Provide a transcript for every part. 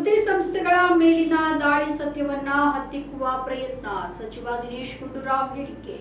ಸುದ್ದಿ ಸಂಸ್ಥೆಗಳ ಮೇಲಿನ ದಾಳಿ ಸತ್ಯವನ್ನ ಹತ್ತಿಕ್ಕುವ ಪ್ರಯತ್ನ ಸಚಿವ ದಿನೇಶ್ ಗುಂಡೂರಾವ್ ಹೇಳಿಕೆ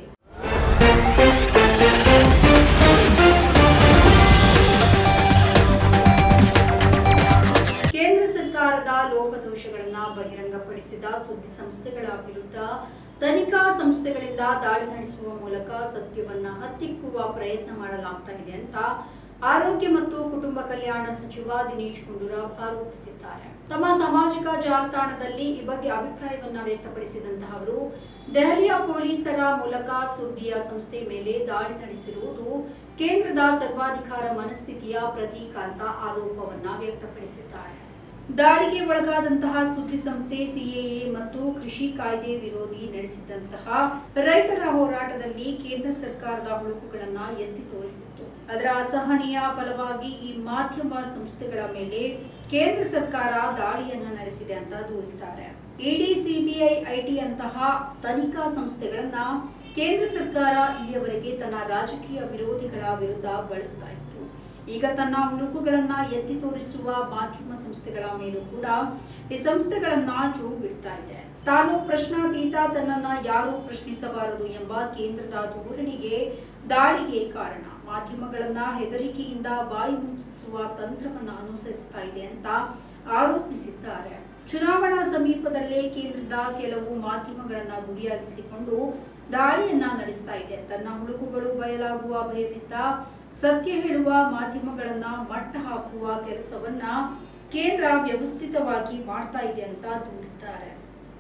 ಕೇಂದ್ರ ಸರ್ಕಾರದ ಲೋಪದೋಷಗಳನ್ನ ಬಹಿರಂಗಪಡಿಸಿದ ಸುದ್ದಿ ಸಂಸ್ಥೆಗಳ ವಿರುದ್ಧ ತನಿಖಾ ಸಂಸ್ಥೆಗಳಿಂದ ದಾಳಿ ನಡೆಸುವ ಮೂಲಕ ಸತ್ಯವನ್ನ ಹತ್ತಿಕ್ಕುವ ಪ್ರಯತ್ನ ಮಾಡಲಾಗ್ತಾ ಇದೆ ಅಂತ ಆರೋಗ್ಯ ಮತ್ತು ಕುಟುಂಬ ಕಲ್ಯಾಣ ಸಚಿವ ದಿನೇಶ್ ಗುಂಡೂರಾವ್ ಆರೋಪಿಸಿದ್ದಾರೆ ತಮ್ಮ ಸಾಮಾಜಿಕ ಜಾಲತಾಣದಲ್ಲಿ ಈ ಬಗ್ಗೆ ಅಭಿಪ್ರಾಯವನ್ನ ವ್ಯಕ್ತಪಡಿಸಿದಂತಹ ಅವರು ದೆಹಲಿಯ ಪೊಲೀಸರ ಮೂಲಕ ಸುದ್ದಿಯ ಸಂಸ್ಥೆ ಮೇಲೆ ದಾಳಿ ನಡೆಸಿರುವುದು ಕೇಂದ್ರದ ಸರ್ವಾಧಿಕಾರ ಮನಸ್ಥಿತಿಯ ಪ್ರತೀಕ ಅಂತ ಆರೋಪವನ್ನ ವ್ಯಕ್ತಪಡಿಸಿದ್ದಾರೆ ದಾಳಿಗೆ ಒಳಗಾದಂತಹ ಸುದ್ದಿ ಸಂಸ್ಥೆ ಸಿಎಎ ಮತ್ತು ಕೃಷಿ ಕಾಯ್ದೆ ವಿರೋಧಿ ನಡೆಸಿದಂತಹ ರೈತರ ಹೋರಾಟದಲ್ಲಿ ಕೇಂದ್ರ ಸರ್ಕಾರದ ಹುಳುಕುಗಳನ್ನ ಎತ್ತಿ ತೋರಿಸಿತ್ತು ಅದರ ಅಸಹನೀಯ ಫಲವಾಗಿ ಈ ಮಾಧ್ಯಮ ಸಂಸ್ಥೆಗಳ ಮೇಲೆ ಕೇಂದ್ರ ಸರ್ಕಾರ ದಾಳಿಯನ್ನ ನಡೆಸಿದೆ ಅಂತ ದೂರಿದ್ದಾರೆ ಇಡಿ ಸಿಬಿಐ ಐಟಿ ಅಂತಹ ತನಿಖಾ ಸಂಸ್ಥೆಗಳನ್ನ ಕೇಂದ್ರ ಸರ್ಕಾರ ಇಲ್ಲಿಯವರೆಗೆ ತನ್ನ ರಾಜಕೀಯ ವಿರೋಧಿಗಳ ವಿರುದ್ಧ ಬಳಸ್ತಾ ಇತ್ತು ಈಗ ತನ್ನ ಹುಳುಕುಗಳನ್ನ ಎತ್ತಿ ತೋರಿಸುವ ಮಾಧ್ಯಮ ಸಂಸ್ಥೆಗಳ ಮೇಲೂ ಕೂಡ ಈ ಸಂಸ್ಥೆಗಳನ್ನ ಜೂ ಬಿಡ್ತಾ ಇದೆ ತಾನು ಪ್ರಶ್ನಾತೀತ ತನ್ನನ್ನ ಯಾರು ಪ್ರಶ್ನಿಸಬಾರದು ಎಂಬ ಕೇಂದ್ರದ ಧೋರಣೆಗೆ ದಾಳಿಗೆ ಕಾರಣ ಮಾಧ್ಯಮಗಳನ್ನ ಹೆದರಿಕೆಯಿಂದ ಬಾಯಿ ಮುಚ್ಚಿಸುವ ತಂತ್ರವನ್ನ ಅನುಸರಿಸ್ತಾ ಇದೆ ಅಂತ ಆರೋಪಿಸಿದ್ದಾರೆ ಚುನಾವಣಾ ಸಮೀಪದಲ್ಲೇ ಕೇಂದ್ರದ ಕೆಲವು ಮಾಧ್ಯಮಗಳನ್ನ ಗುರಿಯಾಗಿಸಿಕೊಂಡು ದಾಳಿಯನ್ನ ನಡೆಸ್ತಾ ಇದೆ ತನ್ನ ಹುಳುಕುಗಳು ಬಯಲಾಗುವ ಭಯದಿಂದ ಸತ್ಯ ಹೇಳುವ ಮಾಧ್ಯಮಗಳನ್ನ ಮಟ್ಟ ಹಾಕುವ ಕೆಲಸವನ್ನ ಕೇಂದ್ರ ವ್ಯವಸ್ಥಿತವಾಗಿ ಮಾಡ್ತಾ ಇದೆ ಅಂತ ದೂರಿದ್ದಾರೆ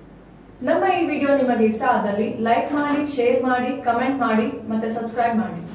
ನಮ್ಮ ಈ ವಿಡಿಯೋ ನಿಮಗೆ ಇಷ್ಟ ಆದಲ್ಲಿ ಲೈಕ್ ಮಾಡಿ ಶೇರ್ ಮಾಡಿ ಕಮೆಂಟ್ ಮಾಡಿ ಮತ್ತೆ ಸಬ್ಸ್ಕ್ರೈಬ್ ಮಾಡಿ